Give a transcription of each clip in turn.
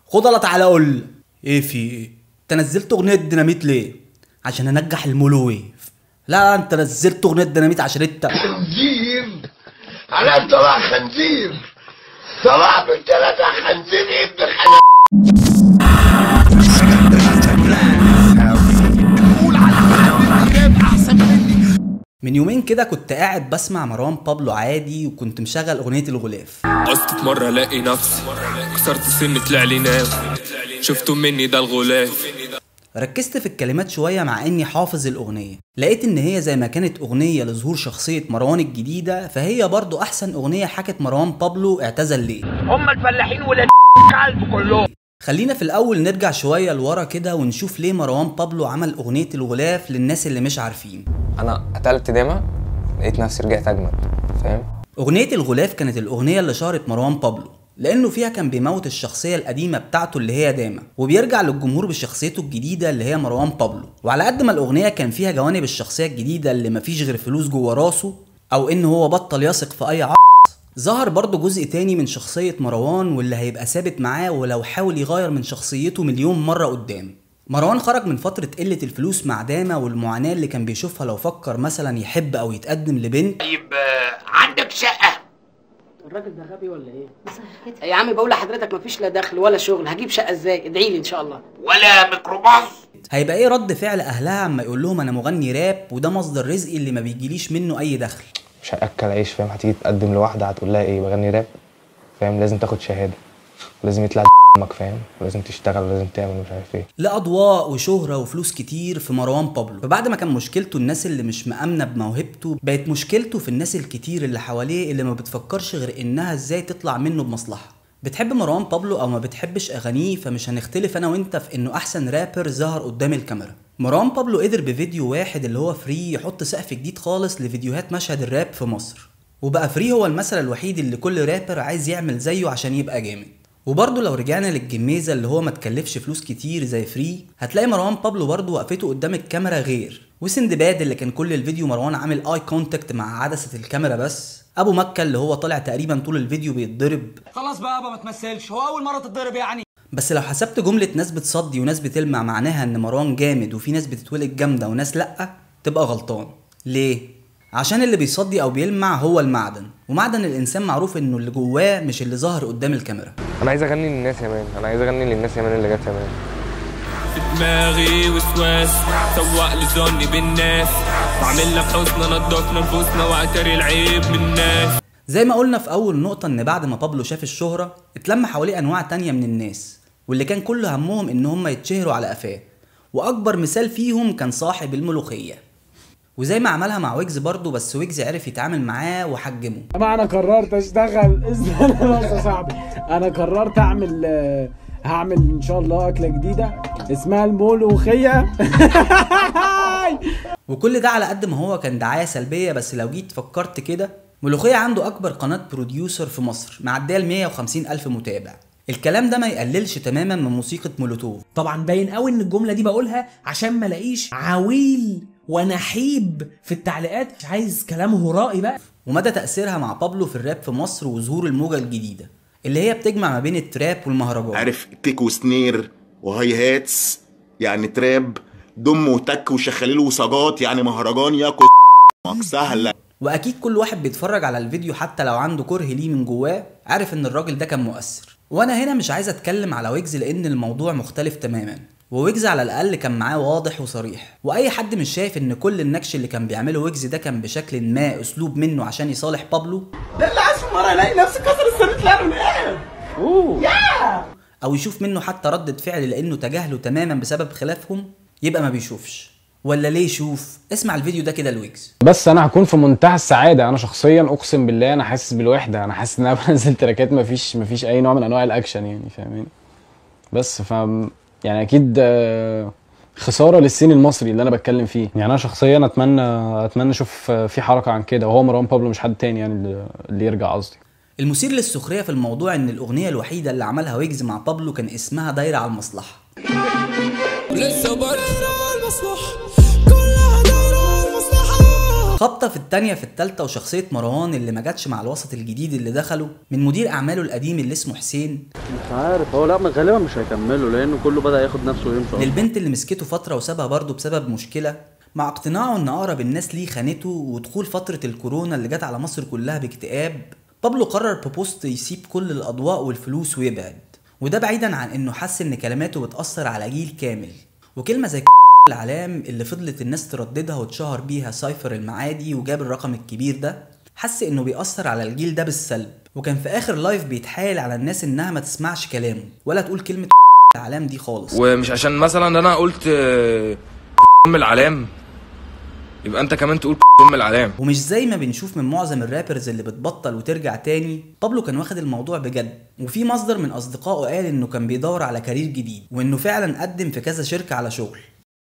خد الله تعالى قول ايه في ايه انت نزلت اغنيه ديناميت ليه عشان انجح المولويف لا انت نزلت اغنيه ديناميت عشان انت خنزير على طلع خنزير طلع بالثلاثة خنزير ابن خنزير من يومين كده كنت قاعد بسمع مروان بابلو عادي وكنت مشغل اغنيه الغلاف قصت مرة الاقي نفسي كسرت سن طلع لي ناس شفتوا مني ده الغلاف ركزت في الكلمات شوية مع إني حافظ الأغنية لقيت إن هي زي ما كانت أغنية لظهور شخصية مروان الجديدة فهي برضو أحسن أغنية حكت مروان بابلو اعتزل ليه هم الفلاحين ولا كلب كلهم خلينا في الأول نرجع شوية لورا كده ونشوف ليه مروان بابلو عمل أغنية الغلاف للناس اللي مش عارفين انا قتلت داما لقيت نفسي رجعت اجمد فاهم أغنية الغلاف كانت الأغنية اللي شهرت مروان بابلو لأنه فيها كان بيموت الشخصية القديمة بتاعته اللي هي داما وبيرجع للجمهور بشخصيته الجديدة اللي هي مروان بابلو وعلى قد ما الأغنية كان فيها جوانب الشخصية الجديدة اللي مفيش غير فلوس جوه راسه أو إن هو بطل يثق في أي ع... ظهر برضه جزء تاني من شخصية مروان واللي هيبقى ثابت معاه ولو حاول يغير من شخصيته مليون مرة قدام مروان خرج من فترة قلة الفلوس مع داما والمعاناة اللي كان بيشوفها لو فكر مثلا يحب أو يتقدم لبنت طيب آه، عندك شقة الراجل ده غبي ولا ايه؟ يا عم بقول لحضرتك مفيش لا دخل ولا شغل هجيب شقه ازاي؟ ادعي لي ان شاء الله ولا ميكروباص هيبقى ايه رد فعل اهلها اما يقول لهم انا مغني راب وده مصدر رزقي اللي ما بيجيليش منه اي دخل مش هاكل عيش فاهم هتيجي تقدم لواحده هتقول لها ايه بغني راب فاهم لازم تاخد شهاده ولازم يطلع امك فاهم ولازم تشتغل ولازم تعمل مش عارف ايه لا اضواء وشهره وفلوس كتير في مروان بابلو فبعد ما كان مشكلته الناس اللي مش مأمنه بموهبته بقت مشكلته في الناس الكتير اللي حواليه اللي ما بتفكرش غير انها ازاي تطلع منه بمصلحه بتحب مروان بابلو او ما بتحبش اغانيه فمش هنختلف انا وانت في انه احسن رابر ظهر قدام الكاميرا مروان بابلو قدر بفيديو واحد اللي هو فري يحط سقف جديد خالص لفيديوهات مشهد الراب في مصر وبقى فري هو المثل الوحيد اللي كل رابر عايز يعمل زيه عشان يبقى جامد وبرضه لو رجعنا للجميزه اللي هو ما تكلفش فلوس كتير زي فري هتلاقي مروان بابلو برضه وقفته قدام الكاميرا غير وسندباد اللي كان كل الفيديو مروان عامل اي كونتاكت مع عدسه الكاميرا بس ابو مكه اللي هو طالع تقريبا طول الفيديو بيتضرب خلاص بقى يابا ما تمثلش هو اول مره تتضرب يعني بس لو حسبت جملة ناس بتصدي وناس بتلمع معناها ان مروان جامد وفي ناس بتتولد جامدة وناس لأ تبقى غلطان ليه؟ عشان اللي بيصدي او بيلمع هو المعدن ومعدن الانسان معروف انه اللي جواه مش اللي ظاهر قدام الكاميرا انا عايز اغني للناس يا مان انا عايز اغني للناس يا مان اللي جت يا مان في دماغي وسواس سواق لي ظني بالناس بعملنا بحسن نضفنا نفوسنا واعتري العيب من الناس زي ما قلنا في اول نقطة ان بعد ما بابلو شاف الشهرة اتلم حواليه انواع تانية من الناس واللي كان كل همهم ان هم يتشهروا على قفاه واكبر مثال فيهم كان صاحب الملوخية وزي ما عملها مع ويجز برضه بس ويجز عرف يتعامل معاه وحجمه جماعة انا قررت اشتغل استنى بس يا صاحبي انا قررت اعمل آه، هعمل ان شاء الله اكله جديده اسمها الملوخيه وكل ده على قد ما هو كان دعاية سلبية بس لو جيت فكرت كده ملوخية عنده أكبر قناة بروديوسر في مصر معدية ال 150 ألف متابع الكلام ده ما يقللش تماما من موسيقى مولوتوف طبعا باين قوي ان الجمله دي بقولها عشان ما الاقيش عويل ونحيب في التعليقات مش عايز كلام هرائي بقى ومدى تأثيرها مع بابلو في الراب في مصر وظهور الموجة الجديدة اللي هي بتجمع ما بين التراب والمهرجان عارف كيك وسنير وهاي هاتس يعني تراب دم وتك وشخاليل وصاجات يعني مهرجان ياكل سهلة واكيد كل واحد بيتفرج على الفيديو حتى لو عنده كره ليه من جواه عارف ان الراجل ده كان مؤثر وانا هنا مش عايز اتكلم على ويجز لان الموضوع مختلف تماما وويجز على الاقل كان معاه واضح وصريح واي حد مش شايف ان كل النكش اللي كان بيعمله ويجز ده كان بشكل ما اسلوب منه عشان يصالح بابلو ده اللي عايز في مره الاقي نفسي كسر السنه طلع من ايه او يشوف منه حتى ردة فعل لانه تجاهله تماما بسبب خلافهم يبقى ما بيشوفش ولا ليه يشوف اسمع الفيديو ده كده لويجز بس انا هكون في منتهى السعاده انا شخصيا اقسم بالله انا حاسس بالوحده انا حاسس ان انا بنزل تراكات مفيش مفيش اي نوع من انواع الاكشن يعني فاهمين بس ف يعني اكيد آه، خساره للسين المصري اللي انا بتكلم فيه يعني انا شخصيا اتمنى اتمنى اشوف آه، في حركه عن كده وهو مروان بابلو مش حد تاني يعني اللي- اللي يرجع قصدي المثير للسخرية في الموضوع ان الاغنية الوحيدة اللي عملها ويجز مع بابلو كان اسمها دايرة على المصلحة لسه برضه المصلحة كلها دايرة على المصلحة خبطة في التانية في التالتة وشخصية مروان اللي ما جاتش مع الوسط الجديد اللي دخله من مدير أعماله القديم اللي اسمه حسين مش عارف هو لا غالبا مش هيكملوا لانه كله بدا ياخد نفسه ويمشي أصلاً. للبنت اللي مسكته فترة وسابها برضه بسبب مشكلة مع اقتناعه ان اقرب الناس ليه خانته ودخول فترة الكورونا اللي جت على مصر كلها باكتئاب بابلو قرر ببوست يسيب كل الاضواء والفلوس ويبعد وده بعيدا عن انه حس ان كلماته بتأثر على جيل كامل وكلمة زي العلام اللي فضلت الناس ترددها وتشهر بيها سايفر المعادي وجاب الرقم الكبير ده حس انه بيأثر على الجيل ده بالسلب وكان في اخر لايف بيتحايل على الناس انها ما تسمعش كلامه ولا تقول كلمة العلام دي خالص ومش عشان مثلا انا قلت آه، ام العلام يبقى انت كمان تقول ام العلام ومش زي ما بنشوف من معظم الرابرز اللي بتبطل وترجع تاني بابلو كان واخد الموضوع بجد وفي مصدر من اصدقائه قال انه كان بيدور على كارير جديد وانه فعلا قدم في كذا شركة على شغل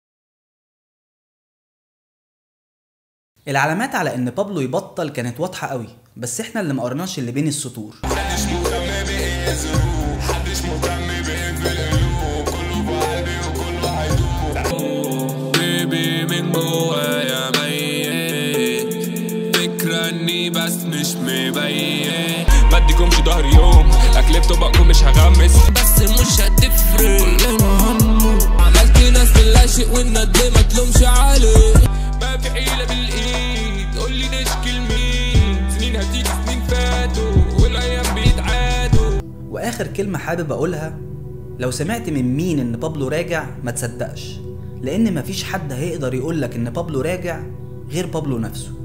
العلامات على ان بابلو يبطل كانت واضحة قوي بس احنا اللي ما قرناش اللي بين السطور بيبي من جوايا ميت فكرة اني بس مش مبين بديكمش ظهر يوم اكلف طبقكم مش هغمس بس مش هتفرق كلنا هنموت عملت ناس باللا شيء والندم ما تلومش عليه ما في حيلة بالايد قولي نشكي لمين سنين هتيجي سنين فاتوا والايام بيتعادوا واخر كلمة حابب اقولها لو سمعت من مين ان بابلو راجع ما تصدقش لان مفيش حد هيقدر يقولك ان بابلو راجع غير بابلو نفسه